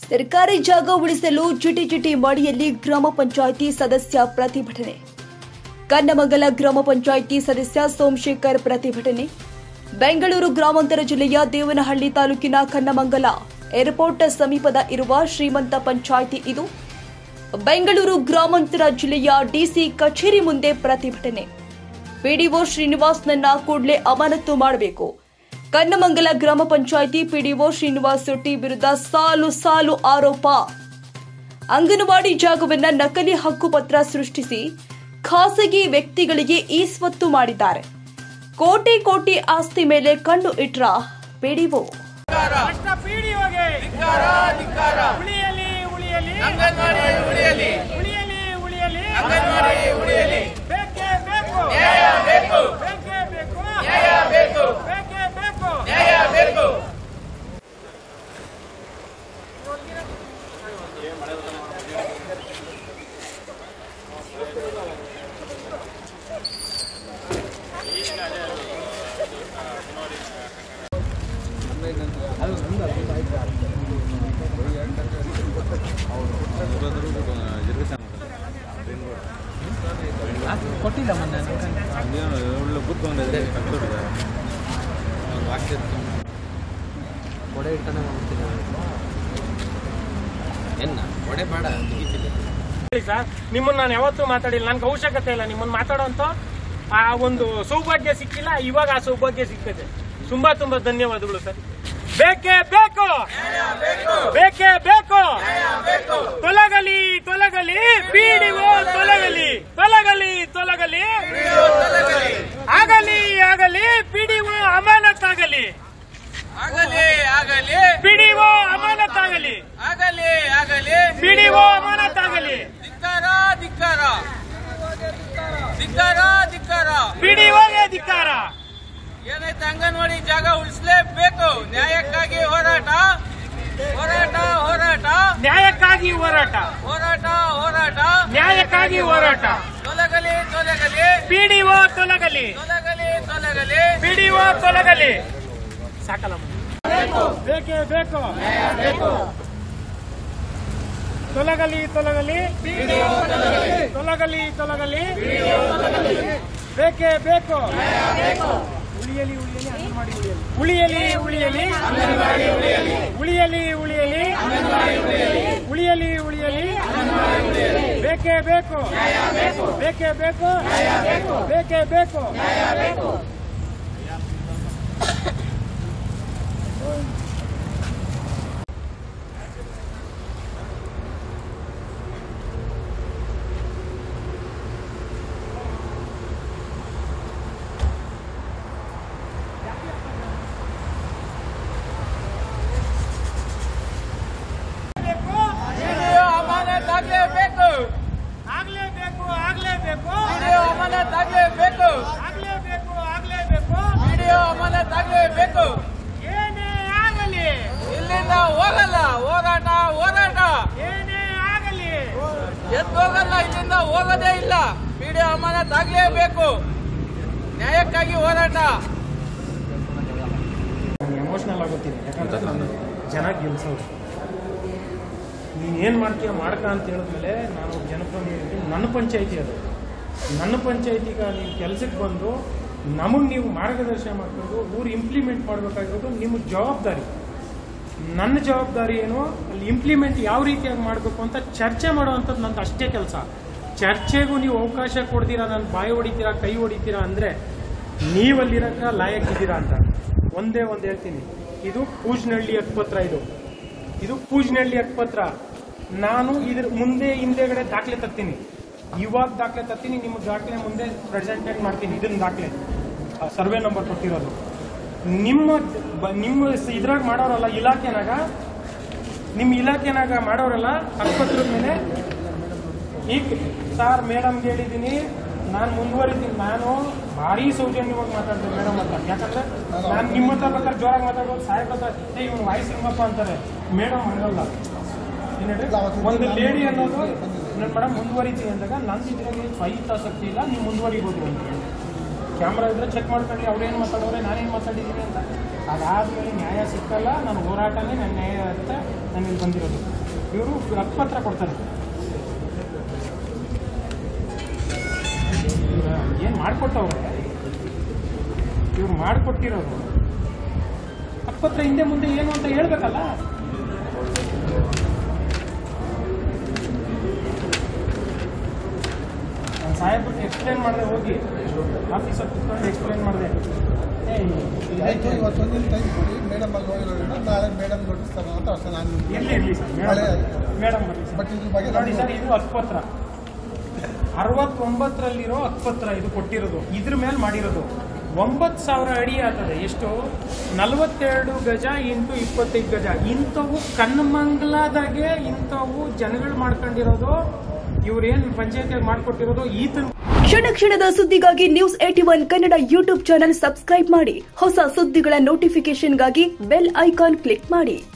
ಸರ್ಕಾರಿ ಜಾಗ ಉಳಿಸಲು ಜಿಟಿ ಜಿಟಿ ಮಾಡಿಯಲ್ಲಿ ಗ್ರಾಮ ಪಂಚಾಯಿತಿ ಸದಸ್ಯ ಪ್ರತಿಭಟನೆ ಕನ್ನಮಂಗಲ ಗ್ರಾಮ ಪಂಚಾಯಿತಿ ಸದಸ್ಯ ಸೋಮಶೇಖರ್ ಪ್ರತಿಭಟನೆ ಬೆಂಗಳೂರು ಗ್ರಾಮಾಂತರ ಜಿಲ್ಲೆಯ ದೇವನಹಳ್ಳಿ ತಾಲೂಕಿನ ಕನ್ನಮಂಗಲ ಏರ್ಪೋರ್ಟ್ ಸಮೀಪದ ಇರುವ ಶ್ರೀಮಂತ ಪಂಚಾಯಿತಿ ಇದು ಬೆಂಗಳೂರು ಗ್ರಾಮಾಂತರ ಜಿಲ್ಲೆಯ ಡಿಸಿ ಕಚೇರಿ ಮುಂದೆ ಪ್ರತಿಭಟನೆ ಪಿಡಿಒ ಶ್ರೀನಿವಾಸ್ನನ್ನ ಕೂಡಲೇ ಅಮಾನತು ಮಾಡಬೇಕು ಕನ್ನಮಂಗಲ ಗ್ರಾಮ ಪಂಚಾಯಿತಿ ಪಿಡಿಒ ಶ್ರೀನಿವಾಸ್ ಶೆಟ್ಟಿ ವಿರುದ್ಧ ಸಾಲು ಸಾಲು ಆರೋಪ ಅಂಗನವಾಡಿ ಜಾಗವನ್ನ ನಕಲಿ ಹಕ್ಕುಪತ್ರ ಸೃಷ್ಟಿಸಿ ಖಾಸಗಿ ವ್ಯಕ್ತಿಗಳಿಗೆ ಈ ಸ್ವತ್ತು ಮಾಡಿದ್ದಾರೆ ಕೋಟಿ ಕೋಟಿ ಆಸ್ತಿ ಮೇಲೆ ಕಣ್ಣು ಇಟ್ರ ಪಿಡಿಒ ಭ್ರಷ್ಟ ಪಿಡಿಒಗೆ ಉಳಿಯಲಿ ಉಳಿಯಲಿ ಅಂಗನವಾಡಿ ಉಳಿಯಲಿ ಉಳಿಯಲಿ ಉಳಿಯಲಿ ಅಂಗನವಾಡಿ ಉಳಿಯಲಿ ಬೇಕೇ ಬೇಕು ನ್ಯಾಯ ಬೇಕು ಬೇಕೇ ಬೇಕು ನ್ಯಾಯ ಬೇಕು ಬೇಕೇ ಬೇಕು ನ್ಯಾಯ ಬೇಕು ಕೊಟ್ಟಿಲ್ಲ ಮೊನ್ನೆ ಅದೇನು ಒಳ್ಳೆ ಕೂತ್ಕೊಂಡಿದೆ ಕಟ್ಟೋಡಿದೆ ಒಂದು ವಾಕ್ಯ ಕೊಡೆ ಇಟ್ಟನೆ ಮಾಡ್ತೀನಿ ಎನ್ನ ಕೊಡೆ ಬೇಡ ಜಿಗಿತಿದೆ ಹೇಳಿ ಸರ್ ನಿಮ್ಮನ್ನ ನಾನು ಯಾವತ್ತೂ ಮಾತಾಡಿಲ್ಲ ನನ್ಗೆ ಅವಶ್ಯಕತೆ ಇಲ್ಲ ನಿಮ್ಮನ್ನ ಮಾತಾಡೋಂತ ಆ ಒಂದು ಸೌಭಾಗ್ಯ ಸಿಕ್ಕಿಲ್ಲ ಇವಾಗ ಆ ಸೌಭಾಗ್ಯ ಸಿಗ್ತದೆ ತುಂಬಾ ತುಂಬಾ ಧನ್ಯವಾದಗಳು ಸರ್ ಬೇಕೇ ಬೇಕು ಬೇಕೇ ಬೇಕು ತೊಲಗಲಿ ತೊಲಗಲಿ ಪಿಡಿಒ ತೊಲಗಲಿ ತೊಲಗಲಿ ತೊಲಗಲಿ ಆಗಲಿ ಆಗಲಿ ಪಿಡಿಒ ಅಮಾನತಾಗಲಿ ಆಗಲಿ ಆಗಲಿ ಪಿಡಿಒ ಅಮಾನತಾಗಲಿ ಆಗಲಿ ಆಗಲಿ ಪಿಡಿಒ ಅಮಾನತಾಗಲಿ ಧಿಕ್ಕಾರ ಧಿಕ್ಕಾರ ಧಿಕ್ಕಾರ ಧಿಕ್ಕಾರ ಪಿಡಿಒಗೆ ಧಿಕ್ಕಾರ ಏನೈತೆ ಅಂಗನವಾಡಿ ಜಾಗ ಉಳಿಸಲೇಬೇಕು ನ್ಯಾಯಕ್ಕಾಗಿ ಹೋರಾಟ ಹೋರಾಟ ಹೋರಾಟ ನ್ಯಾಯಕ್ಕಾಗಿ ಹೋರಾಟ ಹೋರಾಟ ಹೋರಾಟ ನ್ಯಾಯಕ್ಕಾಗಿ ಹೋರಾಟ ತೊಲಗಲಿ ತೊಲಗಲಿ ಪಿಡಿಒ ತೊಲಗಲಿ ತೊಲಗಲಿ ತೊಲಗಲಿ ಪಿಡಿಒ ತೊಲಗಲಿ ಸಾಕಲ್ಲ ಬೇಕೇ ಬೇಕು ತೊಲಗಲಿ ತೊಲಗಲಿ ತೊಲಗಲಿ ತೊಲಗಲಿ ಬೇಕೇ ಬೇಕು ಉಳಿಯಲಿ ಉಳಿಯಲಿ ಉಳಿಯಲಿ ಉಳಿಯಲಿ ಉಳಿಯಲಿ ಉಳಿಯಲಿ ಉಳಿಯಲಿ ಉಳಿಯಲಿ ಬೇಕೇ ಬೇಕು ಬೇಕೇ ಬೇಕು ಬೇಕೇ ಬೇಕು ಬೇಕು ವಿಡಿಯೋ ಅಮಾನತ್ ಆಗ್ಲೇಬೇಕು ಆಗ್ಲೇಬೇಕು ಆಗ್ಲೇಬೇಕು ವಿಡಿಯೋ ಅಮಾನತ್ ಆಗ್ಲೇಬೇಕು ಆಗ್ಲೇಬೇಕು ಆಗ್ಲೇಬೇಕು ವಿಡಿಯೋ ಅಮಾನತ್ ಆಗ್ಲೇಬೇಕು ಏನೇ ಆಗಲಿ ಇಲ್ಲಿಂದ ಹೋಗಲ್ಲ ಹೋರಾಟ ಹೋರಾಟ ಏನೇ ಆಗಲಿ ಎದ್ದು ಹೋಗಲ್ಲ ಇಲ್ಲಿಂದ ಹೋಗೋದೇ ಇಲ್ಲ ವಿಡಿಯೋ ಅಮಾನತ್ ಆಗ್ಲೇಬೇಕು ನ್ಯಾಯಕ್ಕಾಗಿ ಹೋರಾಟ ಎಮೋಷನಲ್ ಆಗುತ್ತೀನಿ ಯಾಕಂದ್ರೆ ನಾನು ಜನ ಗೆಲ್ಸೋದು ನೀನು ಏನು ಮಾಡ್ತೀಯ ಮಾಡ್ಕ ಅಂತ ಹೇಳಿದ್ಮೇಲೆ ನಾನು ಒಬ್ಬ ಜನಪ್ರತಿನಿಧಿ ನನ್ನ ಪಂಚಾಯಿತಿ ಅದು ನನ್ನ ಪಂಚಾಯಿತಿಗೆ ನೀವು ಕೆಲಸಕ್ಕೆ ಬಂದು ನಮಗೆ ನೀವು ಮಾರ್ಗದರ್ಶನ ಮಾಡ್ಕೊಂಡು ಊರು ಇಂಪ್ಲಿಮೆಂಟ್ ಮಾಡಬೇಕಾಗಿರೋದು ನಿಮ್ಮ ಜವಾಬ್ದಾರಿ ನನ್ನ ಜವಾಬ್ದಾರಿ ಏನು ಅಲ್ಲಿ ಇಂಪ್ಲಿಮೆಂಟ್ ಯಾವ ರೀತಿಯಾಗಿ ಮಾಡಬೇಕು ಅಂತ ಚರ್ಚೆ ಮಾಡುವಂಥದ್ದು ನಂದು ಅಷ್ಟೇ ಕೆಲಸ ಚರ್ಚೆಗೂ ನೀವು ಅವಕಾಶ ಕೊಡ್ತೀರಾ ನಾನು ಬಾಯಿ ಹೊಡಿತೀರಾ ಕೈ ಹೊಡಿತೀರಾ ಅಂದರೆ ನೀವಲ್ಲಿರಕ್ಕ ಲಾಯಕ್ಕಿದ್ದೀರಾ ಅಂತ ಒಂದೇ ಒಂದು ಹೇಳ್ತೀನಿ ಇದು ಪೂಜ್ನಹಳ್ಳಿ ಹಕ್ಕುಪತ್ರ ಇದು ಇದು ಪೂಜ್ನಹಳ್ಳಿ ಹಕ್ಕುಪತ್ರ ನಾನು ಇದ್ರ ಮುಂದೆ ಹಿಂದೆಗಡೆ ದಾಖಲೆ ತರ್ತೀನಿ ಇವಾಗ ದಾಖಲೆ ತರ್ತೀನಿ ನಿಮ್ಮ ದಾಖಲೆ ಮುಂದೆ ಪ್ರೆಸೆಂಟೇಟ್ ಮಾಡ್ತೀನಿ ಇದನ್ನ ದಾಖಲೆ ಸರ್ವೆ ನಂಬರ್ ಕೊಟ್ಟಿರೋದು ನಿಮ್ಮ ಬ- ನಿಮ್ಮ ಸ- ಇದ್ರಾಗ ಮಾಡೋರಲ್ಲ ಇಲಾಖೆನಾಗ ನಿಮ್ಮ ಇಲಾಖೆನಾಗ ಮಾಡೋರಲ್ಲ ಹಕ್ಕುಪತ್ರದ ಮೇಲೆ ಈಗ ಸರ್ ಮೇಡಮ್ಗೆ ಹೇಳಿದ್ದೀನಿ ನಾನು ಮುಂದುವರಿತೀನಿ ನಾನು ಭಾರಿ ಸೌಜನ್ಯವಾಗಿ ಮಾತಾಡ್ತೀನಿ ಮೇಡಮ್ ಅಂತ ಯಾಕಂದ್ರೆ ನಾನು ನಿಮ್ಮ ಹತ್ರ ಬೇಕಾದ್ರೆ ಜೋರಾಗಿ ಮಾತಾಡ್ಬೋದು ಸಾಹೇಬ್ ಹತ್ರ ಏ ಇವ್ನು ವಾಯ್ಸ್ ಇರ್ಮಪ್ಪ ಅಂತಾರೆ ಮೇಡಮ್ ಹಂಗಲ್ಲ ಏನ್ ಹೇಳ್ರಿ? ಒಂದು ಲೇಡಿ ಅನ್ನೋದು ನನ್ನ ಮೇಡಮ್ ಮುಂದುವರಿತೀನಿ ಅಂದಾಗ ನಂದು ಇದ್ರಾಗ ಸ್ವೈತ ಆಸಕ್ತಿ ಇಲ್ಲ ನೀವು ಮುಂದುವರಿಬೋದು ಅಂತ ಕ್ಯಾಮ್ರಾ ಇದ್ರೆ ಚೆಕ್ ಮಾಡ್ಕೊಳ್ಳಿ ಅವ್ರೇನು ಮಾತಾಡೋರೆ ನಾನೇನು ಮಾತಾಡಿದ್ದೀನಿ ಅಂತ ಅದಾದಮೇಲೆ ನ್ಯಾಯ ಸಿಕ್ಕಲ್ಲ ನನ್ನ ಹೋರಾಟನೇ ನನ್ನ ನ್ಯಾಯ ಅಂತ ನಾನು ಇಲ್ಲಿ ಬಂದಿರೋದು ಇವರು ಹಕ್ಕುಪತ್ರ ಕೊಡ್ತಾರೆ ಏನು ಮಾಡಿಕೊಟ್ಟವ್ರೆ ಇವ್ರು ಮಾಡಿಕೊಟ್ಟಿರೋದು ಹಕ್ಕುಪತ್ರ ಹಿಂದೆ ಮುಂದೆ ಏನು ಅಂತ ಹೇಳ್ಬೇಕಲ್ಲ ನಾನು ಸಾಹೇಬ್ರಿಗೆ ಎಕ್ಸ್ಪ್ಲೇನ್ ಮಾಡಿದೆ ಹೋಗಿ ಆಫೀಸಲ್ಲಿ ಕುತ್ಕೊಂಡು ಎಕ್ಸ್ಪ್ಲೇನ್ ಮಾಡಿದೆ ಆಯ್ತು ಇವತ್ತೊಂದಿನ ಟೈಮ್ ಕೊಡಿ ಮೇಡಮ್ ಅಲ್ಲಿ ನೋಡಿರೋದ್ರಿಂದ ನಾಳೆ ಮೇಡಮ್ ನೋಟಿಸ್ ತರೋಣ ಅಂತ ಅಷ್ಟೇ ನಾನು ಇರ್ಲಿ ಇರ್ಲಿ ಸರ್ ಹಳೆ ಮೇಡಮ್ ಮೇಡಮ್ ಬರಲಿ ಸರ್ ಬಟ್ ಇದ್ರ ಬಗ್ಗೆ ನೋಡಿ ಸರ್ ಇದು ಹಕ್ಕುಪತ್ರ ಅರವತ್ತೊಂಬತ್ತರಲ್ಲಿರೋ ಹಕ್ಕುಪತ್ರ ಇದು ಕೊಟ್ಟಿರೋದು ಇದ್ರ ಮೇಲೆ ಮಾಡಿರೋದು ಒಂಬತ್ತು ಸಾವಿರ ಅಡಿ ಆಗ್ತದೆ ಎಷ್ಟು ನಲವತ್ತೆರಡು ಗಜ ಇಂಟು ಇಪ್ಪತ್ತೈದು ಗಜ ಇಂಥವು ಕನ್ಮಂಗ್ಲದಾಗೆ ಇಂಥವು ಜನಗಳು ಮಾಡ್ಕೊಂಡಿರೋದು ಇವ್ರೇನು ಪಂಚಾಯತಿಯಾಗಿ ಮಾಡ್ಕೊಟ್ಟಿರೋದು ಈತನ ಕ್ಷಣ ಕ್ಷಣದ ಸುದ್ದಿಗಾಗಿ news eighty one Kannada YouTube channel subscribe ಮಾಡಿ ಹೊಸ ಸುದ್ದಿಗಳ ನೋಟಿಫಿಕೇಶನ್ಗಾಗಿ ಬೆಲ್ ಐಕಾನ್ ಕ್ಲಿಕ್ ಮಾಡಿ